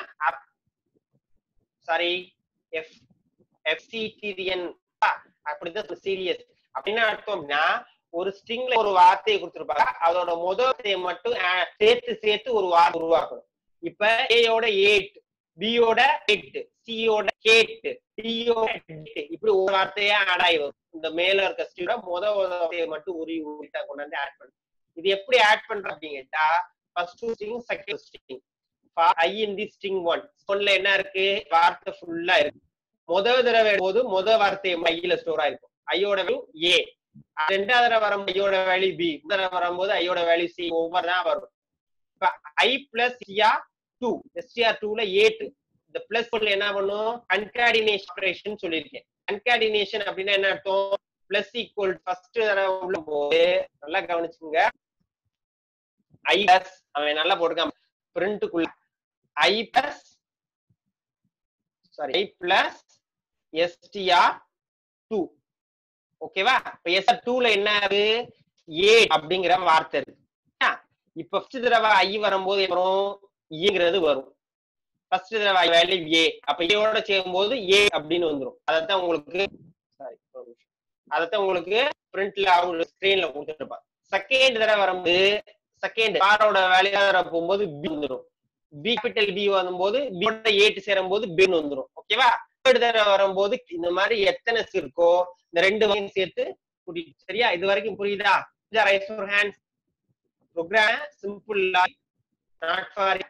சாரி எஃப் எஃப்சிடிரியன் அப்படிதான் சீரியஸ் அப்படின்னு அர்த்தம் அப்படின்னா ஒரு ஸ்ட்ரிங்ல ஒரு வார்த்தையை கொடுத்திருப்பாங்க அதோட முதல் வார்த்தையை மட்டும் add- சேர்த்து சேர்த்து ஒரு வார்த்தை உருவாக்கணும் இப்ப ஏயோட எயிட் பியோட எயிட் சியோட கேட் டியோட இப்படி ஒரு வார்த்தையா ஆட் ஆகி வரும் இந்த மேல இருக்க ஸ்ட்ரிங்கோட முதல் வார்த்தையை மட்டும் உரி உரித்தா கொண்டாந்து ஆட் பண்ணும் இது எப்படி ஆட் பண்ற அப்படின்னு கேட்டா first string second string I in the string one ஒன்ல என்ன இருக்கு வார்த்தை ஃபுல்லா இருக்கு முதல் தடவை போது முதல் வார்த்தை ஐயில ஸ்டோர் ஆயிருக்கும் ஐயோட வேல்யூ ஏ ரெண்டாவது தடவை வரும் ஐயோட வேல்யூ பி தடவை வரும்போது ஐயோட வேல்யூ சி ஒவ்வொரு தான் வரும் இப்ப I plus CR two STR டூல ஏட்டு இந்த பிளஸ் பொருள் என்ன பண்ணும் கன்காடினேஷன் ஆபரேஷன் சொல்லியிருக்கேன் கன்காடினேஷன் அப்படின்னா என்ன அர்த்தம் பிளஸ் ஈக்குவல் ஃபர்ஸ்ட் தடவை உள்ள போது நல்லா கவனிச்சுங்க ஐ பிளஸ் அவன் நல்லா போட்டுக்காம பிரிண்ட்டுக்குள்ள I plus sorry I plus STR two ஓகேவா இப்ப எஸ்ஆர் டூல என்ன ஆகுது ஏ அப்படிங்கிற வார்த்தை இருக்கு ஆ, இப்ப ஃபர்ஸ்ட் தடவை ஐ வரும்போது என்ன வரும் ஏங்கிறது வரும் ஃபர்ஸ்ட் தடவை வேல்யூ ஏ அப்ப ஏவோட சேரும்போது ஏ அப்படின்னு வந்துரும் அதைத்தான் உங்களுக்கு சாரி அதைத்தான் உங்களுக்கு பிரிண்ட்ல அவங்க ஸ்கிரீன்ல கொடுத்துருப்பாங்க செகண்ட் தடவை வரும்போது செகண்ட் ஆரோட வேலையா போகும்போது பி வந்துடும் பி கேபிட்டல் பி வரும்போது பியோட ஏட்டு சேரும் போது பின்னு வந்துடும் ஓகேவா தேர்ட் தடவை வரும்போது இந்த மாதிரி எத்தனை இருக்கோ இந்த ரெண்டு வகையும் சேர்த்து புரியுது சரியா இது வரைக்கும் புரியுதா raise your hands program simple not for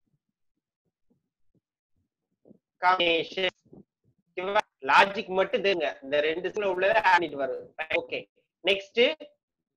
combination logic மட்டும் தெரியுங்க இந்த ரெண்டு சில உள்ளதை ஆடிட்டு வருது ஓகே நெக்ஸ்ட்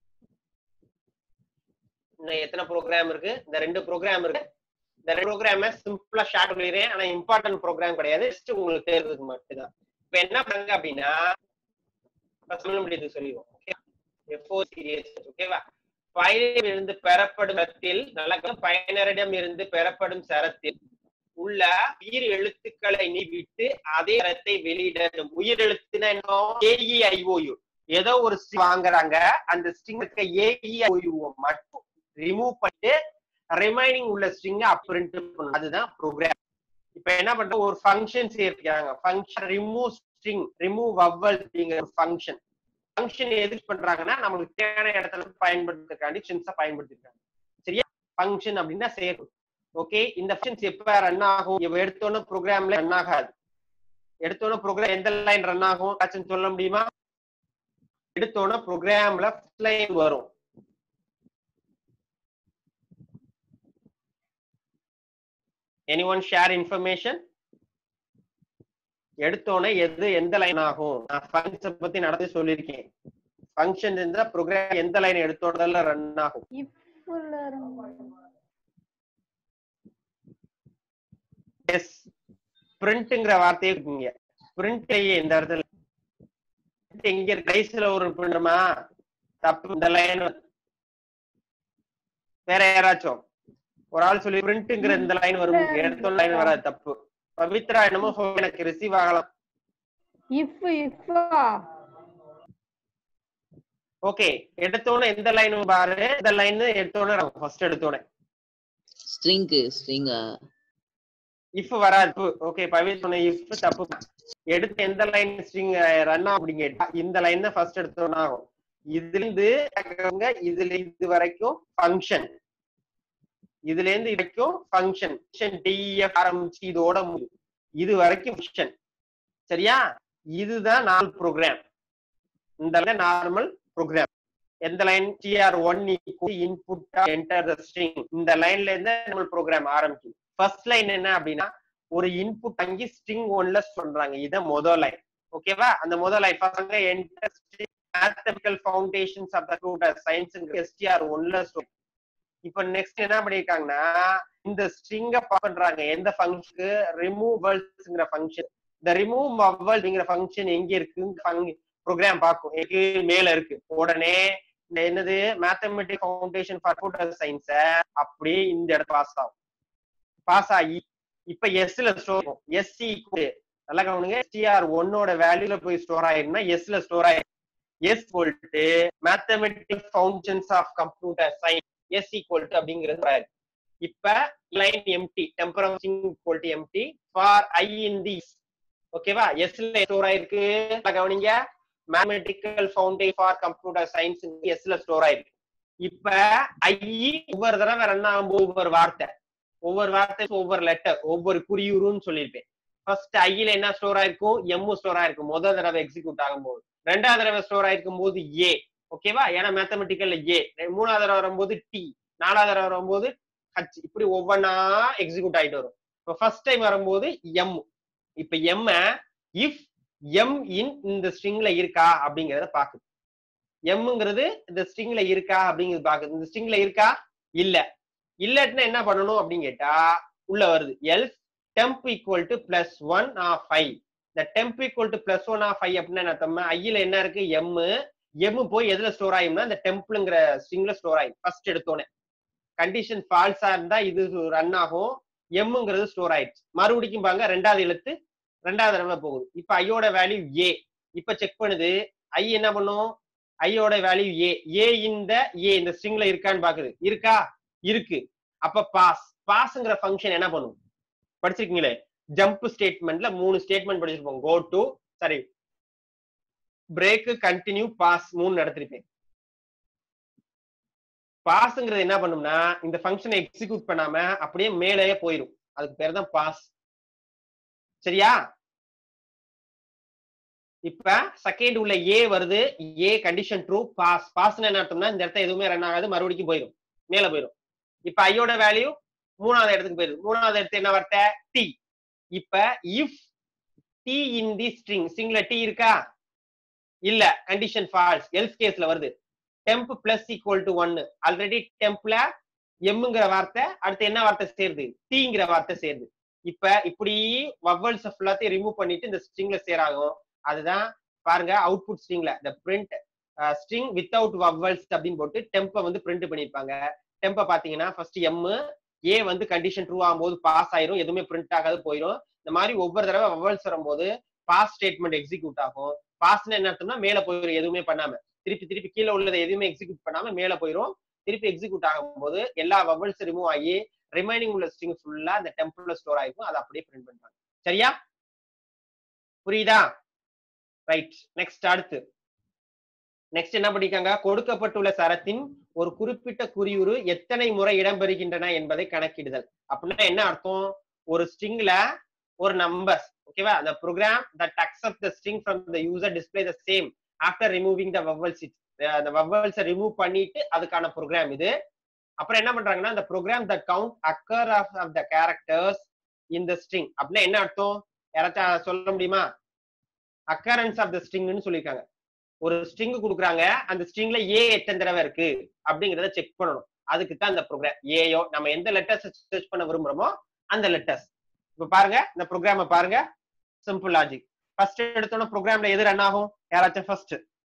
இன்னும் எத்தனை ப்ரோக்ராம் இருக்கு இந்த ரெண்டு ப்ரோக்ராம் இருக்கு இந்த ரெண்டு ப்ரோக்ராம சிம்பிளா ஷார்ட் சொல்லிடுறேன் ஆனா இம்பார்ட்டன்ட் ப்ரோக்ராம் கிடையாது ஜஸ்ட் உங்களுக்கு தேர்றதுக்கு மட்டும்தான் இப்ப என்ன பண்ணுங்க அப்படின்னா இப்ப சொல்ல முடியாது சொல்லிடுவோம் எஃப்ஓ சீரியஸ் ஓகேவா பயனிடம் இருந்து பெறப்படும் சரத்தில் நல்ல கவனம். பயனரிடம் இருந்து பெறப்படும் சரத்தில் உள்ள உயிர் எழுத்துக்களை நீவிட்டு அதே சரத்தை வெளியிடணும் உயிர் எழுத்துனா என்ன ஏஇஐஓயு ஏதோ ஒரு string வாங்குறாங்க அந்த ஸ்ட்ரிங் இருக்க ஏஇஐஓயு மட்டும் ரிமூவ் பண்ணிட்டு ரிமைனிங் உள்ள ஸ்ட்ரிங் பிரிண்ட் பண்ணணும் அதுதான் ப்ரோக்ராம் இப்ப என்ன பண்றோம் ஒரு ஃபங்க்ஷன் சேர்க்கிறாங்க function remove string remove vowel அப்படிங்கிற ஒரு ஃபங்க்ஷன் ஃபங்க்ஷன் எதுக்கு பண்றாங்கன்னா நம்மளுக்கு தேவையான இடத்துல பயன்படுத்துறதுக்காண்டி சின்ஸா பயன்படுத்திருக்காங்க சரியா ஃபங்க்ஷன் அப்படின்னா சேர்க்கும் ஓகே இந்த ஃபங்க்ஷன்ஸ் எப்ப ரன் ஆகும் இவ எடுத்தோன்னு ப்ரோக்ராம்ல ரன் ஆகாது எடுத்தோன்னு ப்ரோக்ராம் எந்த லைன் ரன் ஆகும் ஏதாச்சும் சொல்ல முடியுமா எடுத்தோன்னு ப்ரோக்ராம்ல லைன் வரும் எனி ஒன் ஷேர் இன்ஃபர்மேஷன் எடுத்தோன்னே எது எந்த லைன் ஆகும் நான் ஃபங்க்ஷன் பத்தி நடத்தி சொல்லியிருக்கேன் ஃபங்க்ஷன் இருந்தா ப்ரோக்ராம் எந்த லைன் எடுத்தோடல ரன் ஆகும் இஃப்ல இருந்து எஸ் பிரிண்ட்ங்கிற வார்த்தையை இருக்கீங்க பிரிண்ட் இந்த இடத்துல print எங்க கடைசியில ஒரு பிரிண்டுமா தப்பு இந்த லைன் வேற யாராச்சும் ஒரு ஆள் சொல்லி பிரிண்ட்ங்கிற இந்த லைன் வரும் எடுத்த லைன் வராது தப்பு பவித்ரா என்னமோ சொல்லி எனக்கு ரிசீவ் ஆகலாம் இஃப் இஃபா ஓகே எடுத்தோன்னே எந்த லைன் பாரு இந்த லைன் எடுத்தோன்னே ஃபர்ஸ்ட் எடுத்தோன்னே ஸ்ட்ரிங்கு ஸ்ட்ரிங்கா இஃப் வராது ஓகே பவித் சொன்ன இஃப் தப்பு எடுத்து எந்த லைன் ஸ்ட்ரிங் ரன் ஆகும் அப்படின்னு கேட்டா இந்த லைன் தான் ஃபர்ஸ்ட் எடுத்தோன்னு ஆகும் இதுல இருந்து கேக்குறவங்க இதுல இது வரைக்கும் ஃபங்க்ஷன் இதுல இருந்து இது வரைக்கும் ஃபங்க்ஷன் டிஎஃப் ஆரம்பிச்சு இதோட முடியும் இது வரைக்கும் ஃபங்க்ஷன் சரியா இதுதான் நார்மல் ப்ரோக்ராம் இந்த நார்மல் ப்ரோக்ராம் எந்த line TR one input enter the string இந்த லைன்ல இருந்து நம்ம ப்ரோக்ராம் ஆரம்பிக்கும் ஃபர்ஸ்ட் லைன் என்ன அப்படின்னா ஒரு இன்புட் வாங்கி ஸ்ட்ரிங் ஒன்ல சொல்றாங்க இத முதல் லைன் ஓகேவா அந்த முதல் line first enter string mathematical foundations of the computer science STR ஒன்ல சொல்லி இப்ப நெக்ஸ்ட் என்ன பண்ணிருக்காங்கன்னா இந்த ஸ்ட்ரிங்க பண்றாங்க எந்த ஃபங்க்ஷனுக்கு ரிமூவல்ஸ்ங்கிற ஃபங்க்ஷன் இந்த ரிமூவ் அப்படிங்கிற ஃபங்க்ஷன் எங்க இருக்கு ப்ரோக்ராம் பார்க்கும் எங்க மேல இருக்கு உடனே இந்த என்னது mathematic foundation for computer science அப்படியே இந்த இடத்துல பாஸ் ஆகும் பாஸ் ஆகி இப்ப எஸ்ல ஸ்டோர் எஸ் நல்லா கவனிங்க எஸ்டிஆர் ஒன்னோட வேல்யூல போய் ஸ்டோர் ஆயிரும்னா எஸ்ல ஸ்டோர் ஆயிரும் S bold mathematic foundations of computer science S equal to அப்படிங்கிறது வராது இப்ப லைன் எம்டி டெம்பரன்சிங் equal to empty for I in the ஓகேவா எஸ்ல ஸ்டோர் ஆயிருக்கு நல்லா கவனிங்க mathematical foundation for computer science எஸ்ல ஸ்டோர் ஆயிருக்கு இப்ப ஐ ஒவ்வொரு தடவை ரன் ஆகும்போது ஒவ்வொரு வார்த்தை ஒவ்வொரு வார்த்தை ஒவ்வொரு லெட்டர் ஒவ்வொரு குறியுருன்னு சொல்லியிருப்பேன் ஃபர்ஸ்ட் ஐல என்ன ஸ்டோர் ஆயிருக்கும் எம் ஸ்டோர் ஆயிருக்கும் முதல் தடவை எக்ஸிக்யூட் ஆகும்போது ரெண்டாவது தடவை ஸ்டோர் ஆயிருக்கும் போது ஏ ஓகேவா ஏன்னா மேத்தமெட்டிக்கல்ல ஏ மூணாவது தடவை வரும்போது டி நாலாவது தடவை வரும்போது ஹச் இப்படி ஒவ்வொன்னா எக்ஸிக்யூட் ஆயிட்டு வரும் இப்போ ஃபர்ஸ்ட் டைம் வரும்போது எம் இப்ப எம் இஃப் எம் இன் இந்த ஸ்ட்ரிங்ல இருக்கா அப்படிங்கறத பாக்குது எம்ங்கிறது இந்த ஸ்ட்ரிங்ல இருக்கா அப்படிங்கிறது பாக்குது இந்த ஸ்ட்ரிங்ல இருக்கா இல்ல இல்லாட்டினா என்ன பண்ணணும் அப்படின்னு கேட்டா உள்ள வருது else temp equal to plus one of five இந்த temp equal to plus one of five அப்படின்னா என்ன அர்த்தம் ஐயில என்ன இருக்கு எம் எம் போய் எதுல ஸ்டோர் ஆகும்னா இந்த டெம்பிள்ங்கிற ஸ்ட்ரிங்ல ஸ்டோர் ஆகும் ஃபர்ஸ்ட் எடுத்தோன்னே கண்டிஷன் ஃபால்ஸா இருந்தா இது ரன் ஆகும் எம்ங்கிறது ஸ்டோர் ஆயிடுச்சு மறுபடிக்கும் பாங்க ரெண்டாவது எழுத்து ரெண்டாவது தடவை போகுது இப்ப ஐயோட வேல்யூ ஏ இப்ப செக் பண்ணுது ஐ என்ன பண்ணும் ஐயோட வேல்யூ ஏ ஏ இந்த ஏ இந்த ஸ்ட்ரிங்ல இருக்கான்னு பாக்குது இருக்கா இருக்கு அப்ப பாஸ் பாஸ்ங்கிற ஃபங்க்ஷன் என்ன பண்ணும் படிச்சிருக்கீங்களே ஜம்ப் ஸ்டேட்மெண்ட்ல மூணு ஸ்டேட்மெண்ட் படிச்சிருப்போம் go to sorry break continue pass மூணு நடத்திருப்பேன் பாஸ்ங்கிறது என்ன பண்ணும்னா இந்த ஃபங்க்ஷனை எக்ஸிக்யூட் பண்ணாம அப்படியே மேலேயே போயிடும் அதுக்கு பேர் தான் பாஸ் சரியா இப்ப செகண்ட் உள்ள ஏ வருது A condition true pass pass என்ன அர்த்தம்னா இந்த இடத்த எதுவுமே ரன் ஆகாது மறுபடியும் போயிடும் மேல போயிடும் இப்ப ஐயோட வேல்யூ மூணாவது இடத்துக்கு போயிடும் மூணாவது இடத்து என்ன வார்த்தை டி இப்ப if T in the string ஸ்ட்ரிங்ல டி இருக்கா இல்ல கண்டிஷன் ஃபால்ஸ் எல்ஸ் கேஸ்ல வருது டெம்ப் பிளஸ் ஈக்குவல் டு ஒன்னு ஆல்ரெடி டெம்ப்ல எம்ங்கிற வார்த்தை அடுத்து என்ன வார்த்தை சேருது டீங்கிற வார்த்தை சேருது இப்ப இப்படி வவல்ஸ் ஃபுல்லாத்தையும் ரிமூவ் பண்ணிட்டு இந்த ஸ்ட்ரிங்ல சேராகும் அதுதான் பாருங்க அவுட்புட் ஸ்ட்ரிங்ல இந்த பிரிண்ட் ஸ்ட்ரிங் வித்தவுட் வவல்ஸ் அப்படின்னு போட்டு டெம்ப வந்து பிரிண்ட் பண்ணிருப்பாங்க டெம்ப பாத்தீங்கன்னா ஃபர்ஸ்ட் எம் ஏ வந்து கண்டிஷன் ட்ரூ ஆகும்போது பாஸ் ஆயிரும் எதுவுமே பிரிண்ட் ஆகாது போயிடும் இந்த மாதிரி ஒவ்வொரு தடவை வவல்ஸ் வரும்போது பாஸ் ஸ்டேட்மெண்ட் எக்ஸிக்யூட் ஆகும் பாஸ்னு என்ன அர்த்தம்னா மேல போயிடும் எதுவுமே பண்ணாம திருப்பி திருப்பி கீழே உள்ளதை எதுவுமே எக்ஸிக்யூட் பண்ணாம மேல போயிடும் திருப்பி எக்ஸிக்யூட் ஆகும்போது எல்லா வவல்ஸ் ரிமூவ் ஆகி ரிமைனிங் உள்ள ஸ்ட்ரிங் ஃபுல்லா அந்த டெம்பிள்ல ஸ்டோர் ஆயிருக்கும் அதை அப்படியே பிரிண்ட் பண்றாங்க சரியா புரியுதா ரைட் நெக்ஸ்ட் அடுத்து நெக்ஸ்ட் என்ன பண்ணிருக்காங்க கொடுக்கப்பட்டுள்ள சரத்தின் ஒரு குறிப்பிட்ட குறியுறு எத்தனை முறை இடம்பெறுகின்றன என்பதை கணக்கிடுதல் அப்படின்னா என்ன அர்த்தம் ஒரு ஸ்ட்ரிங்ல ஒரு நம்பர்ஸ் ஓகேவா the program that accepts the string from the user display the same after removing the vowels it அந்த vowels ரிமூவ் பண்ணிட்டு அதுக்கான ப்ரோக்ராம் இது அப்புறம் என்ன பண்றாங்கன்னா அந்த program that count occur of, of the characters in the string அப்படின்னா என்ன அர்த்தம் யாராச்சும் சொல்ல முடியுமா அக்கரன்ஸ் ஆஃப் த ஸ்ட்ரிங்னு சொல்லியிருக்காங்க ஒரு ஸ்ட்ரிங் கொடுக்குறாங்க அந்த ஸ்ட்ரிங்ல ஏ எத்தனை தடவை இருக்கு அப்படிங்கறத செக் பண்ணணும் அதுக்கு தான் அந்த ப்ரோக்ராம் ஏயோ நம்ம எந்த லெட்டர்ஸ் சர்ச் பண்ண விரும்புறோமோ அந்த லெட்டர்ஸ் இப்ப பாருங்க இந்த ப்ரோக்ராம பாருங்க சிம்பிள் லாஜிக் ஃபர்ஸ்ட் எடுத்தோட ப்ரோக்ராம்ல எது ரன் ஆகும் யாராச்சும் ஃபர்ஸ்ட்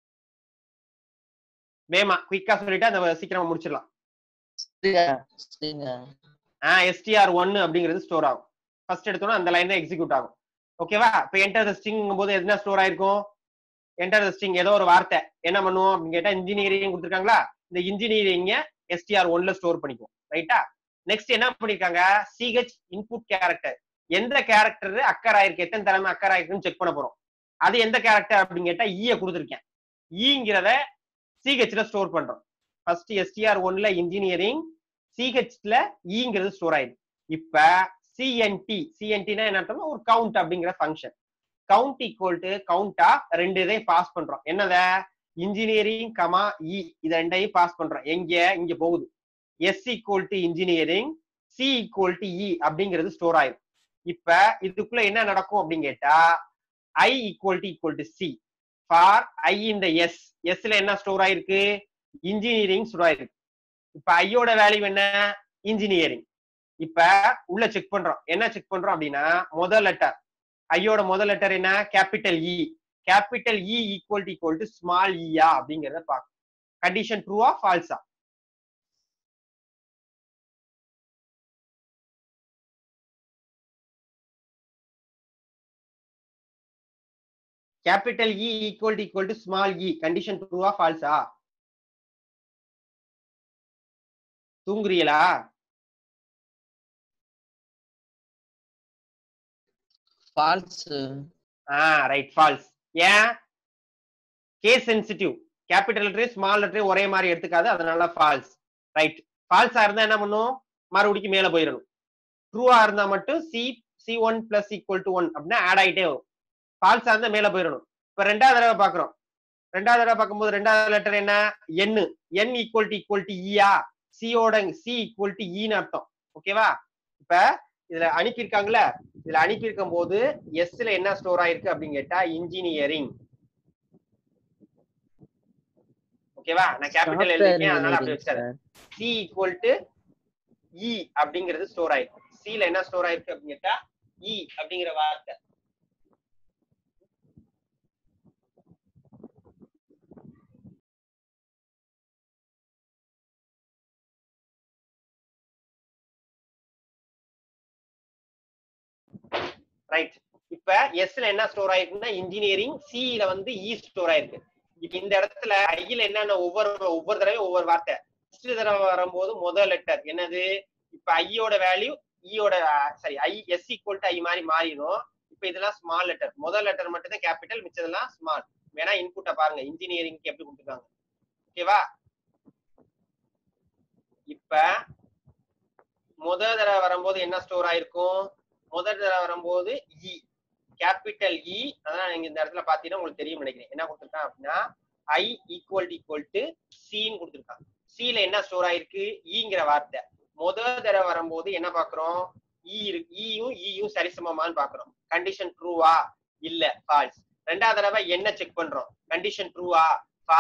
வேமா குயிக்கா சொல்லிட்டு அந்த சீக்கிரமா முடிச்சிடலாம் string எஸ்டிஆர் ஒன்னு அப்படிங்கிறது ஸ்டோர் ஆகும் ஃபர்ஸ்ட் எடுத்தோம்னா அந்த லைன் தான் எக்ஸிக்யூட் ஆகும் ஓகேவா இப்போ என்டர் த ஸ்ட்ரிங் போது என்ன ஸ்டோர் ஆயிருக்கும் என்டர் த ஸ்ட்ரிங் ஏதோ ஒரு வார்த்தை என்ன பண்ணுவோம் அப்படின்னு கேட்டா இன்ஜினியரிங் கொடுத்துருக்காங்களா இந்த இன்ஜினியரிங்க எஸ்டிஆர் ஒன்ல ஸ்டோர் பண்ணிக்கும் ரைட்டா நெக்ஸ்ட் என்ன பண்ணிருக்காங்க சிஹெச் இன்புட் கேரக்டர் எந்த கேரக்டர் அக்கர் ஆயிருக்கு எத்தனை தலைமை அக்கர் ஆயிருக்குன்னு செக் பண்ண போறோம் அது எந்த கேரக்டர் அப்படின்னு கேட்டா ஈய கொடுத்துருக்கேன் ஈங்கிறத சிஹெச்ல ஸ்டோர் பண்றோம் ஃபர்ஸ்ட் எஸ்டிஆர் ஒன்ல இன்ஜினியரிங் சிஹெச்ல ஈங்கிறது ஸ்டோர் ஆயிடுது இப்ப சிஎன்டி சிஎன்டினா என்ன அர்த்தம்னா ஒரு கவுண்ட் அப்படிங்கிற ஃபங்க்ஷன் கவுண்ட் ஈக்குவல் டு கவுண்டா ரெண்டு இதையும் பாஸ் பண்றோம் என்னத இன்ஜினியரிங் கமா இ இத ரெண்டையும் பாஸ் பண்றோம் எங்க இங்க போகுது S equal to engineering C equal to E அப்படிங்கிறது ஸ்டோர் ஆயிரும் இப்ப இதுக்குள்ள என்ன நடக்கும் அப்படின்னு கேட்டா I equal to equal to C for I இந்த எஸ் எஸ்ல என்ன ஸ்டோர் ஆயிருக்கு இன்ஜினியரிங் ஸ்டோர் ஆயிருக்கு இப்ப ஐயோட வேல்யூ என்ன இன்ஜினியரிங் இப்ப உள்ள செக் பண்றோம் என்ன செக் பண்றோம் அப்படின்னா முதல் லெட்டர் ஐயோட முதல் லெட்டர் என்ன capital E capital E equal to equal to small இயா அப்படிங்கறத பார்க்கும் கண்டிஷன் ட்ரூவா ஃபால்ஸா capital E equal to equal to small E condition ட்ரூவா ஃபால்ஸா தூங்குறீங்களா false ஆ ரைட் ஃபால்ஸ் ஏன் case sensitive capital letter small letter ஒரே மாதிரி எடுத்துக்காது அதனால ஃபால்ஸ் ரைட் ஃபால்ஸா இருந்தா என்ன பண்ணும் மறுபடிக்கு மேல போயிடணும் ட்ரூவா இருந்தா மட்டும் C C one plus equal to one அப்படின்னா ஆட் ஆயிட்டே வரும் ஃபால்ஸா இருந்தா மேல போயிடணும் இப்ப ரெண்டாவது தடவை பாக்குறோம் ரெண்டாவது தடவை பார்க்கும்போது ரெண்டாவது லெட்டர் என்ன N N equal to equal to இயா சியோட சி ஈக்குவல் டு ஈன்னு அர்த்தம் ஓகேவா இப்ப இதுல அனுப்பியிருக்காங்கல்ல இதுல அனுப்பியிருக்கும் போது எஸ்ல என்ன ஸ்டோர் ஆயிருக்கு அப்படின்னு கேட்டா இன்ஜினியரிங் ஓகேவா நான் கேபிட்டல் எழுதிருக்கேன் அதனால அப்படி வச்சாரு சி ஈக்குவல் டு இ அப்படிங்கிறது ஸ்டோர் ஆயிருக்கு சில என்ன ஸ்டோர் ஆயிருக்கு அப்படின்னு கேட்டா இ அப்படிங்கிற வார்த்தை ரைட் இப்ப எஸ்ல என்ன ஸ்டோர் ஆயிருக்குன்னா இன்ஜினியரிங் சில வந்து இ ஸ்டோர் ஆயிருக்கு இப்ப இந்த இடத்துல ஐல என்னென்ன ஒவ்வொரு ஒவ்வொரு தடவையும் ஒவ்வொரு வார்த்தை ஃபர்ஸ்ட் தடவை வரும்போது முதல் லெட்டர் என்னது இப்ப ஐயோட வேல்யூ ஈயோட sorry I S equal to I மாதிரி மாறிடும் இப்ப இதெல்லாம் ஸ்மால் லெட்டர் முதல் லெட்டர் மட்டும் தான் கேபிட்டல் மிச்சதெல்லாம் ஸ்மால் வேணா இன்புட்டை பாருங்க இன்ஜினியரிங்க்கு எப்படி கொடுத்துருக்காங்க ஓகேவா இப்ப முதல் தடவை வரும்போது என்ன ஸ்டோர் ஆயிருக்கும் முதல் தடவை வரும்போது இ கேபிட்டல் இ அதான் நீங்க இந்த இடத்துல பாத்தீங்கன்னா உங்களுக்கு தெரியும் நினைக்கிறேன் என்ன கொடுத்துருக்கான் அப்படின்னா ஐ ஈக்குவல் ஈக்குவல் டு சின்னு கொடுத்துருக்கான் சில என்ன ஸ்டோர் ஆயிருக்கு ஈங்கிற வார்த்தை முதல் தடவை வரும்போது என்ன பாக்குறோம் இ இருக்கு ஈயும் ஈயும் சரிசமமான்னு பாக்குறோம் கண்டிஷன் ட்ரூவா இல்ல ஃபால்ஸ் ரெண்டாவது தடவை என்ன செக் பண்றோம் கண்டிஷன் ட்ரூவா ஃபால்ஸ்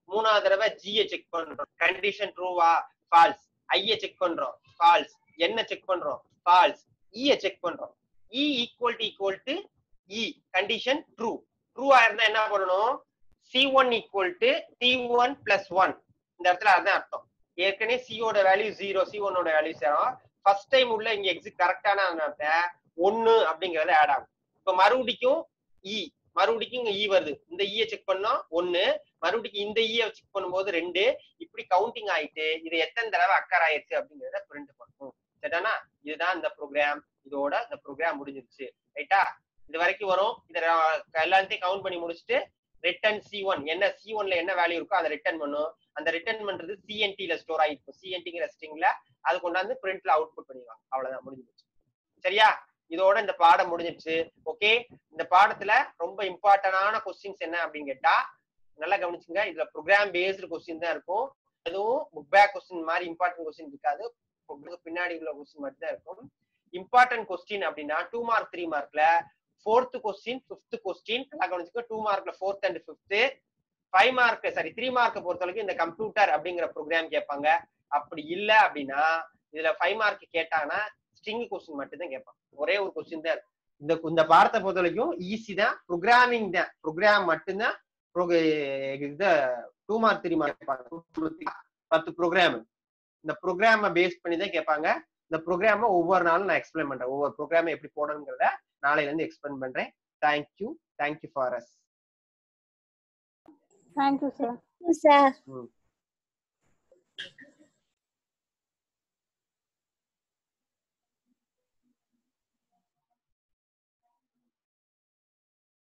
மூணாவது தடவை ஜியை செக் பண்றோம் கண்டிஷன் ட்ரூவா ஃபால்ஸ் ஐய செக் பண்றோம் ஃபால்ஸ் என்ன செக் பண்றோம் ஃபால்ஸ் ஈய செக் பண்றோம் E equal to equal to E condition true ட்ரூவா இருந்தா என்ன பண்ணணும் C one equal to T one plus one இந்த இடத்துல அதான் அர்த்தம் ஏற்கனவே சியோட வேல்யூ ஜீரோ சி ஒன்னோட வேல்யூ சேரும் ஃபர்ஸ்ட் டைம் உள்ள இங்க எக்ஸிட் கரெக்டான ஒன்னு அப்படிங்கறது ஆட் ஆகும் இப்ப மறுபடிக்கும் இ மறுபடிக்கும் இங்க இ வருது இந்த ஈய செக் பண்ணா ஒன்னு மறுபடியும் இந்த ஈய செக் பண்ணும்போது ரெண்டு இப்படி கவுண்டிங் ஆயிட்டு இது எத்தனை தடவை அக்கர் ஆயிருச்சு அப்படிங்கறத பிரிண்ட் பண்ணும் சரிதானா இதுதான் இந்த ப்ரோக்ராம் இதோட இந்த ப்ரோக்ராம் முடிஞ்சிருச்சு ரைட்டா இது வரைக்கும் வரும் இத எல்லாத்தையும் கவுண்ட் பண்ணி முடிச்சுட்டு ரிட்டர்ன் சி ஒன் என்ன சி ஒன்ல என்ன வேல்யூ இருக்கோ அதை ரிட்டர்ன் பண்ணும் அந்த ரிட்டர்ன் பண்றது சிஎன்டில ஸ்டோர் ஆயிருக்கும் சிஎன்டிங்கிற ஸ்ட்ரிங்ல அது கொண்டாந்து பிரிண்ட்ல அவுட்புட் பண்ணிடுவாங்க அவ்வளவுதான் முடிஞ்சு போச்சு சரியா இதோட இந்த பாடம் முடிஞ்சிருச்சு ஓகே இந்த பாடத்துல ரொம்ப இம்பார்ட்டன்டான கொஸ்டின்ஸ் என்ன அப்படின்னு கேட்டா நல்லா கவனிச்சுங்க இதுல ப்ரோக்ராம் பேஸ்டு கொஸ்டின் தான் இருக்கும் எதுவும் புக் பேக் கொஸ்டின் மாதிரி இம்பார்ட்டன்ட் கொஸ்டின் இருக்காது book பின்னாடி உள்ள கொஸ்டின் மட்டும் தான் இருக்கும் இம்பார்ட்டன்ட் கொஸ்டின் அப்படின்னா டூ மார்க் த்ரீ மார்க்ல ஃபோர்த் கொஸ்டின் ஃபிஃப்த் கொஸ்டின் நல்லா கவனிச்சுக்க டூ மார்க்ல fourth and fifth five mark sorry three mark பொறுத்த வரைக்கும் இந்த கம்ப்யூட்டர் அப்படிங்கிற ப்ரோக்ராம் கேட்பாங்க அப்படி இல்ல அப்படின்னா இதுல ஃபைவ் மார்க் கேட்டாங்கன்னா ஸ்ட்ரிங் கொஸ்டின் மட்டும் தான் கேட்பாங்க ஒரே ஒரு கொஸ்டின் தான் இருக்கு. இந்த இந்த பாடத்தை பொறுத்த வரைக்கும் ஈஸி தான் ப்ரோக்ராமிங் தான் ப்ரோக்ராம் மட்டும்தான் ப்ரோக- இது டூ மார்க் த்ரீ மார்க் பத்து ப்ரோக்ராம் இந்த ப்ரோக்ராம பேஸ் பண்ணி தான் கேட்பாங்க இந்த ப்ரோக்ராம ஒவ்வொரு நாளும் நான் எக்ஸ்பிளைன் பண்றேன் ஒவ்வொரு ப்ரோக்ராம எப்படி போடணுங்கிறத நாளையில இருந்து எக்ஸ்பிளைன் பண்றேன் thank you thank you for us thank you sir sir ம்